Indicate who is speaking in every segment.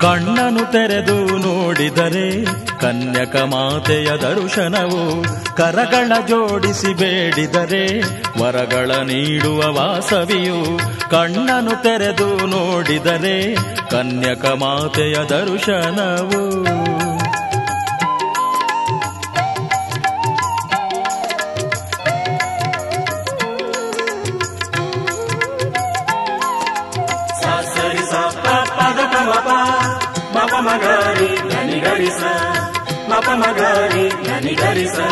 Speaker 1: ಕಣ್ಣನು ತೆರೆದು ನೋಡಿದರೆ ಕನ್ಯಕ ಮಾತೆಯ ದರ್ಶನವು ಕರಗಳ ಜೋಡಿಸಿ ಬೇಡಿದರೆ ವರಗಳ ನೀಡುವ ವಾಸವಿಯು ಕಣ್ಣನು ತೆರೆದು ನೋಡಿದರೆ ಕನ್ಯಕ ಮಾತೆಯ ದರ್ಶನವು
Speaker 2: ಸ ಸರಿ ಸ ಪ ಪದ ಪ ಮ ಪ ಮ ಪ ಮ ಗ ರಿ ಧ ನಿ ಗ ರಿ ಸ ಮ ಪ ಮ ಗ ರಿ ಧ ನಿ ಗ ರಿ ಸ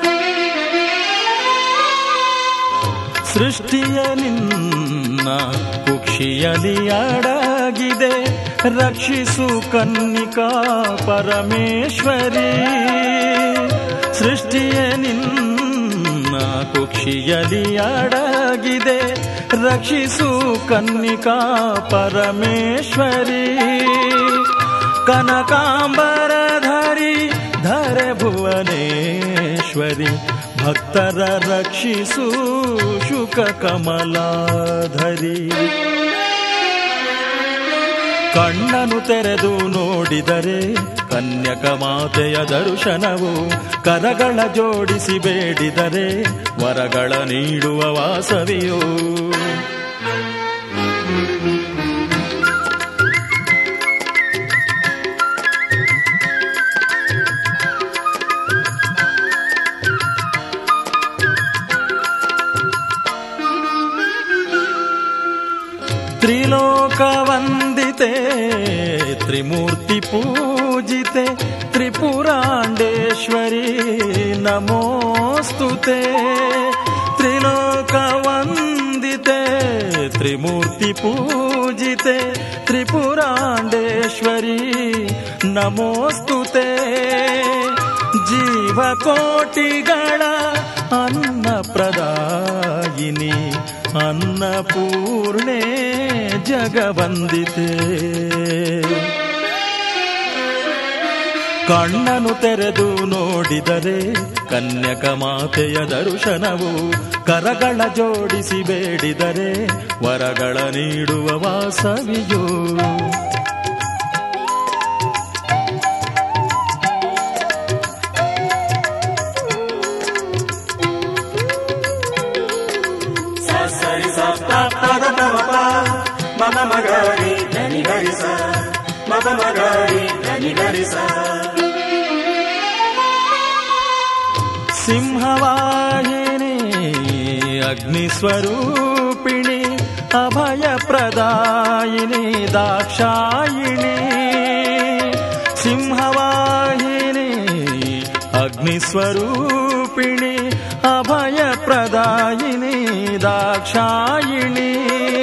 Speaker 1: ಸೃಷ್ಟಿಯ ನಿನ್ನ ಕುಕ್ಷಿಯಲಿ ಅಡಗಿದೆ ರಕ್ಷಿಸು ಕನ್ನಿಕಾ ಪರಮೇಶ್ವರಿ ಸೃಷ್ಟಿಯ ನಿನ್ನ ಕುಕ್ಷಿಯಲಿ ಅಡಗಿದೆ ರಕ್ಷಿಸು ಕನ್ನಿಕಾ ಪರಮೇಶ್ವರಿ ಕನಕಾಂಬರಧರಿ ಧರೆ ಭುವನೇಶ್ವರಿ ಭಕ್ತರ ರಕ್ಷಿಸು ಶುಕ ಕಮಲಾಧರಿ ಕಣ್ಣನು ತೆರೆದು ನೋಡಿದರೆ ಕನ್ಯಕ ಮಾತೆಯ ದರ್ಶನವು ಕರಗಳ ಜೋಡಿಸಿ ಬೇಡಿದರೆ ವರಗಳ ನೀಡುವ ವಾಸವಿಯು ತ್ರಿಲೋಕವಂದಿತೆ ತ್ರಿಮೂರ್ತಿ ಪೂಜಿತೆ ತ್ರಿಪುರಾಂಡೇಶ್ವರಿ ನಮೋಸ್ತುತೆ ತ್ರಿಲೋಕವಂದಿತೆ ತ್ರಿಮೂರ್ತಿ ಪೂಜಿತೆ ತ್ರಿಪುರಾಂಡೇಶ್ವರಿ ನಮೋಸ್ತುತೆ ಜೀವಕೋಟಿಗಳ ಅನ್ನ ಪ್ರದಾಯಿನಿ ಅನ್ನಪೂರ್ಣೆ ಜಗವಂದಿತೆ ಕಣ್ಣನು ತೆರೆದು ನೋಡಿದರೆ ಕನ್ಯಕ ಮಾತೆಯ ದರ್ಶನವು ಕರಗಳ ಜೋಡಿಸಿ ಬೇಡಿದರೆ ವರಗಳ ನೀಡುವ ವಾಸವಿಯು
Speaker 2: ಸ ಸರಿ ಸ ಪ ಪದ ಪ ಮ ಪ ಮ ಪ ಮ ಗ ರಿ ಧ ನಿ ಗ ರಿ ಸ ಮ ಪ ಮ ಗ ರಿ ಧ ನಿ ಗ ರಿ ಸ
Speaker 1: ಸಿಂಹವಾಹಿನಿ ಅಗ್ನಿಸ್ವರೂಪಿಣಿ ಅಭಯ ಪ್ರದಾಯಿನಿ ದಾಕ್ಷಾಯಿಣಿ ಸಿಂಹವಾಹಿನಿ ಅಗ್ನಿಸ್ವರೂಪಿಣಿ ಅಭಯ ಪ್ರದಾಯಿನಿ ದಾಕ್ಷಾಯಿಣಿ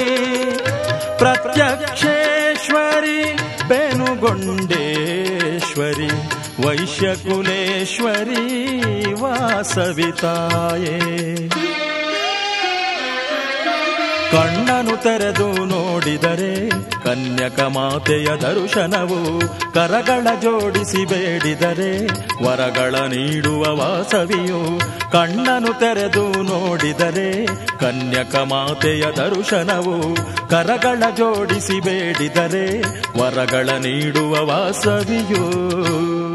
Speaker 1: ಪ್ರತ್ಯಕ್ಷೇಶ್ವರಿ ಬೆನುಗೊಂಡೇಶ್ವರಿ ವೈಶ್ಯಕುಲೇಶ್ವರಿ ವಾಸವಿತಾಯೇ ಕಣ್ಣನು ತೆರೆದು ನೋಡಿದರೆ ಕನ್ಯಕ ಮಾತೆಯ ದರ್ಶನವು ಕರಗಳ ಜೋಡಿಸಿ ಬೇಡಿದರೆ ವರಗಳ ನೀಡುವ ವಾಸವಿಯು ಕಣ್ಣನು ತೆರೆದು ನೋಡಿದರೆ ಕನ್ಯಕ ಮಾತೆಯ ದರ್ಶನವು ಕರಗಳ ಜೋಡಿಸಿ ಬೇಡಿದರೆ ವರಗಳ ನೀಡುವ ವಾಸವಿಯು